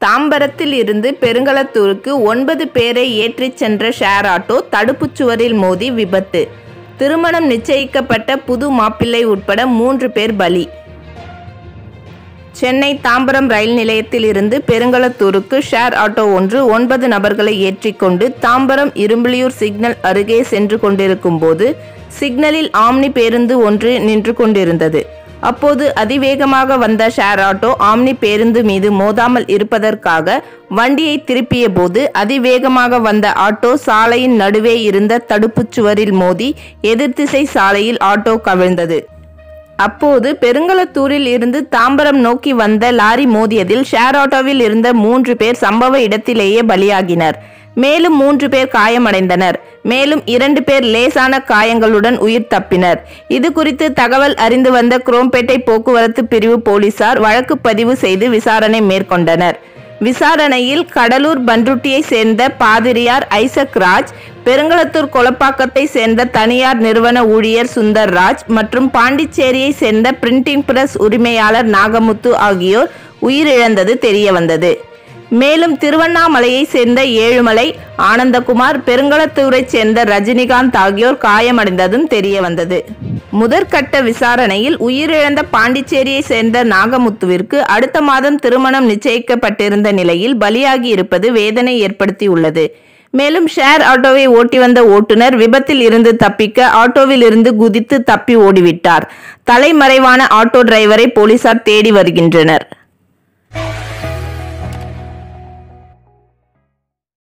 தாம்பரத்தில் இருந்து பெருங்களத்தூருக்கு ஒன்பது பேரை ஏற்றிச் சென்ற ஷேர் ஆட்டோ தடுப்புச் சுவரில் மோதி விபத்து திருமணம் நிச்சயிக்கப்பட்ட புது மாப்பிள்ளை உட்பட மூன்று பேர் பலி சென்னை தாம்பரம் ரயில் நிலையத்தில் இருந்து பெருங்களத்தூருக்கு ஷேர் ஆட்டோ ஒன்று ஒன்பது நபர்களை ஏற்றிக்கொண்டு தாம்பரம் இரும்பிலியூர் சிக்னல் அருகே சென்று கொண்டிருக்கும் போது சிக்னலில் ஆம்னி பேருந்து ஒன்று நின்று கொண்டிருந்தது அப்போது அதிவேகமாக வந்த ஷேர் ஆட்டோ ஆம்னி பேருந்து மீது மோதாமல் இருப்பதற்காக வண்டியை திருப்பிய போது அதிவேகமாக வந்த ஆட்டோ சாலையின் நடுவே இருந்த தடுப்புச் சுவரில் மோதி எதிர்த்திசை சாலையில் ஆட்டோ கவிழ்ந்தது அப்போது பெருங்களத்தூரில் இருந்து தாம்பரம் நோக்கி வந்த லாரி மோதியதில் ஷேர் ஆட்டோவில் இருந்த மூன்று பேர் சம்பவ இடத்திலேயே பலியாகினர் மேலும் மூன்று பேர் காயமடைந்தனர் மேலும் இரண்டு பேர் லேசான காயங்களுடன் உயிர் தப்பினர் இது குறித்து தகவல் அறிந்து வந்த குரோம்பேட்டை போக்குவரத்து பிரிவு போலீசார் வழக்கு பதிவு செய்து விசாரணை மேற்கொண்டனர் விசாரணையில் கடலூர் பன்ருட்டியை சேர்ந்த பாதிரியார் ஐசக் ராஜ் பெருங்களத்தூர் கொலப்பாக்கத்தை சேர்ந்த தனியார் நிறுவன ஊழியர் சுந்தர் ராஜ் மற்றும் பாண்டிச்சேரியை சேர்ந்த பிரிண்டிங் பிரஸ் உரிமையாளர் நாகமுத்து ஆகியோர் உயிரிழந்தது தெரியவந்தது மேலும் திருவண்ணாமலையை சேர்ந்த ஏழுமலை ஆனந்தகுமார் பெருங்களத்தூரைச் சேர்ந்த ரஜினிகாந்த் ஆகியோர் காயமடைந்ததும் தெரிய வந்தது முதற்கட்ட விசாரணையில் உயிரிழந்த பாண்டிச்சேரியை சேர்ந்த நாகமுத்துவிற்கு அடுத்த மாதம் திருமணம் நிச்சயிக்கப்பட்டிருந்த நிலையில் பலியாகி இருப்பது வேதனை ஏற்படுத்தியுள்ளது மேலும் ஷேர் ஆட்டோவை ஓட்டி வந்த ஓட்டுநர் விபத்தில் இருந்து தப்பிக்க ஆட்டோவில் இருந்து குதித்து தப்பி ஓடிவிட்டார் தலைமறைவான ஆட்டோ டிரைவரை போலீசார் தேடி வருகின்றனர்